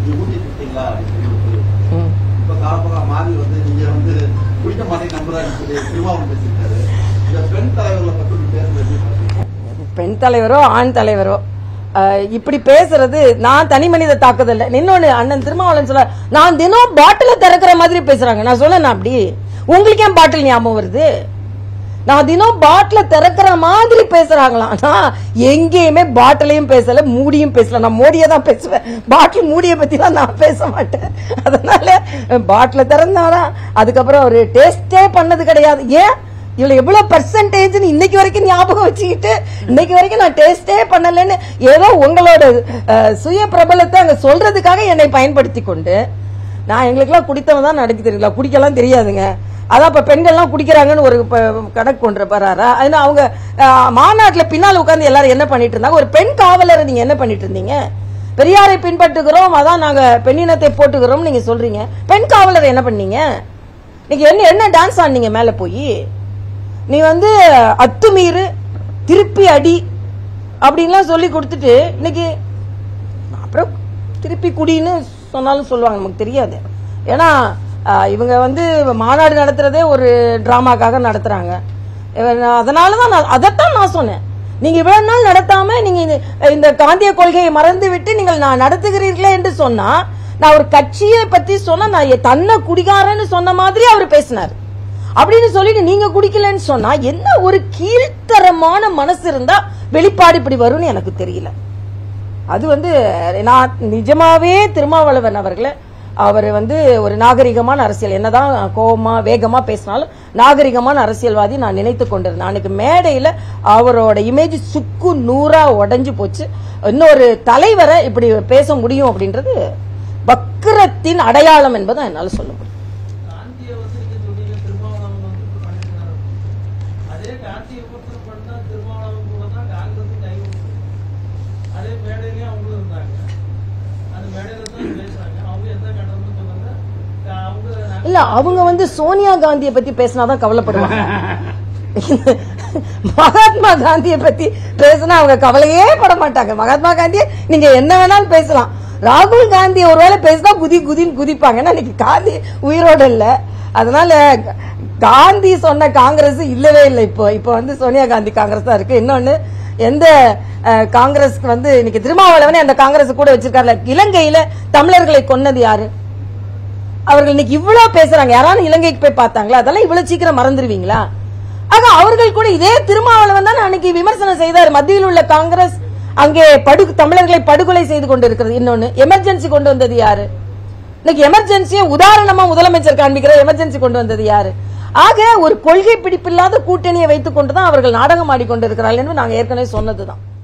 நீங்க ஊட்டி கொடுத்தீங்களா அப்படின்னு சொல்லி ம். இப்ப காலப்போக்கா மாறி வந்து நீங்க வந்து குடிக்க மாட்டேங்க நம்புறாங்க சொல்லி திருமாவளவன் பேசியிருக்காரு இந்த பெண் தலைவர்களை பத்தி நீங்க பேசுறது எப்படி பாக்குறீங்க? பெண் தலைவரோ ஆண் தலைவரோ அஹ், இப்படி பேசுறது நான் தனி மனித தாக்குதல் இன்னொன்னு அண்ணன் திருமாவளவன் சொல்ல நான் தினம் பாட்டில திறக்கிற மாதிரி பேசுறாங்க நான் சொல்ல அப்படி உங்களுக்கு ஏன் பாட்டில் ஞாபகம் வருது நான் தினம் பாட்டில திறக்கிற மாதிரி பேசுறாங்களாம் நான் எங்கேயுமே பாட்டிலையும் பேசல மூடியும் பேசல நான் மோடியை தான் பேசுவேன் பாட்டில் மூடியை பத்திலாம் நான் பேச மாட்டேன் அதனால பாட்டில திறந்தாரா அதுக்கப்புறம் ஒரு டேஸ்டே பண்ணது கிடையாது ஏன் இவ்வளவு எவ்வளவு பர்சன்டேஜ் இன்னைக்கு வரைக்கும் ஞாபகம் வச்சுக்கிட்டு இன்னைக்கு வரைக்கும் நான் டேஸ்டே பண்ணலன்னு ஏதோ உங்களோட அஹ், சுய பிரபலத்தை அங்க சொல்றதுக்காக என்னை பயன்படுத்தி கொண்டு நான் எங்களுக்கெல்லாம் குடித்தவன் தான் நடக்க தெரியல குடிக்கலாம் தெரியாதுங்க அதான் இப்ப பெண்கள்லாம் குடிக்கிறாங்கன்னு ஒரு ப- கணக்கு கொண்டு வராரா ஏன்னா அவங்க அஹ், மாநாட்டுல பின்னால் உட்கார்ந்து எல்லாரும் என்ன பண்ணிட்டு இருந்தாங்க ஒரு பெண் காவலரை நீங்க என்ன பண்ணிட்டு இருந்தீங்க பெரியாரை பின்பற்றுகிறோம் அதான் நாங்க பெண்ணினத்தை போட்டுக்கிறோம் நீங்க சொல்றீங்க பெண் காவலரை என்ன பண்ணீங்க நீங்க என்ன என்ன டான்ஸ் ஆனீங்க மேல போய் நீ வந்து அத்துமீறு திருப்பி அடி அப்படின்லாம் சொல்லி கொடுத்துட்டு இன்னைக்கு அப்புறம் திருப்பி குடின்னு சொன்னாலும் சொல்லுவாங்க நமக்கு தெரியாது ஏன்னா ஆஹ், இவங்க வந்து மாநாடு நடத்துறதே ஒரு டிராமாக்காக நடத்துறாங்க இவன் அதனால தான் நான் அதைத்தான் நான் சொன்னேன் நீங்க இவ்வளவு நாள் நடத்தாம நீங்க இந்த- இந்த காந்திய கொள்கையை மறந்து விட்டு நீங்கள் நான் நடத்துகிறீர்களே என்று சொன்னா நான் ஒரு கட்சியை பத்தி சொன்னா நான் எ- தன்னை குடிகாரன்னு சொன்ன மாதிரி அவர் பேசினார் அப்படின்னு சொல்லிட்டு நீங்க குடிக்கலன்னு சொன்னா என்ன ஒரு கீழ்த்தரமான மனசு இருந்தா வெளிப்பாடு இப்படி வரும்னு எனக்கு தெரியல அது வந்து நான் நிஜமாவே திருமாவளவன் அவர்களை அவர் வந்து ஒரு நாகரிகமான அரசியல் என்னதான் கோபமா வேகமா பேசினாலும் நாகரிகமான அரசியல்வாதி நான் நினைத்து கொண்டிருந்தேன் அன்னைக்கு மேடையில அவரோட இமேஜ் சுக்கு நூறா உடைஞ்சு போச்சு இன்னொரு தலைவரை இப்படி பேச முடியும் அப்படின்றது வக்கிரத்தின் அடையாளம் என்பதை என்னால சொல்ல முடியும் காந்தியை வந்து நீங்க சொன்னீங்க திருமாவளவன் வந்து இப்படி பண்ணிருக்காரு அதே காந்தியை விமர்சனம் பண்ணா திருமாவளவன் கூட தான் காங்கிரஸ் கை கொடுத்தது அதே மேடையிலயும் அவங்களும் இருந்தாங்க அந்த மேடையில தான் பேசுறாங்க அவங்க எந்த கட்டணம்னு சொன்னாங்க அவங்க நாங்க- இல்ல அவங்க வந்து சோனியா காந்தியை பத்தி பேசினாதான் கவலைப்படுவாங்க மகாத்மா காந்தியை பத்தி பேசினா அவங்க கவலையே பட மாட்டாங்க மகாத்மா காந்தியை நீங்க என்ன வேணாலும் பேசலாம் ராகுல் காந்தி ஒருவேளை பேசினா குதி குதின்னு குதிப்பாங்க ஏன்னா இன்னைக்கு காந்தி உயிரோட இல்ல அதனால காந்தி சொன்ன காங்கிரஸ் இல்லவே இல்லை இப்போ இப்போ வந்து சோனியா காந்தி காங்கிரஸ் தான் இருக்கு இன்னொன்னு எந்த அஹ், காங்கிரஸ்க்கு வந்து இன்னைக்கு திருமாவளவனே அந்த காங்கிரஸ் கூட வச்சிருக்காருல இலங்கையில தமிழர்களை கொன்னது யாரு அவர்கள் இன்னைக்கு இவ்வளவு பேசுறாங்க யாராலும் இலங்கைக்கு போய் பார்த்தாங்களா அதெல்லாம் இவ்வளவு சீக்கிரம் மறந்துடுவீங்களா ஆக அவர்கள் கூட இதே திருமாவளவன் தான் அன்னைக்கு விமர்சனம் செய்தார் மத்தியில் உள்ள காங்கிரஸ் அங்கே படு தமிழர்களை படுகொலை செய்து கொண்டு இருக்கிறது இன்னொன்னு எமர்ஜென்சி கொண்டு வந்தது யாரு இன்னைக்கு எமர்ஜென்சியை உதாரணமா முதலமைச்சர் காண்பிக்கிற எமர்ஜென்சி கொண்டு வந்தது யாரு ஆக ஒரு கொள்கை பிடிப்பில்லாத கூட்டணியை வைத்துக் கொண்டுதான் அவர்கள் நாடகம் ஆடிக்கொண்டிருக்கிறார்கள் என்று நாங்க ஏற்கனவே சொன்னதுதான்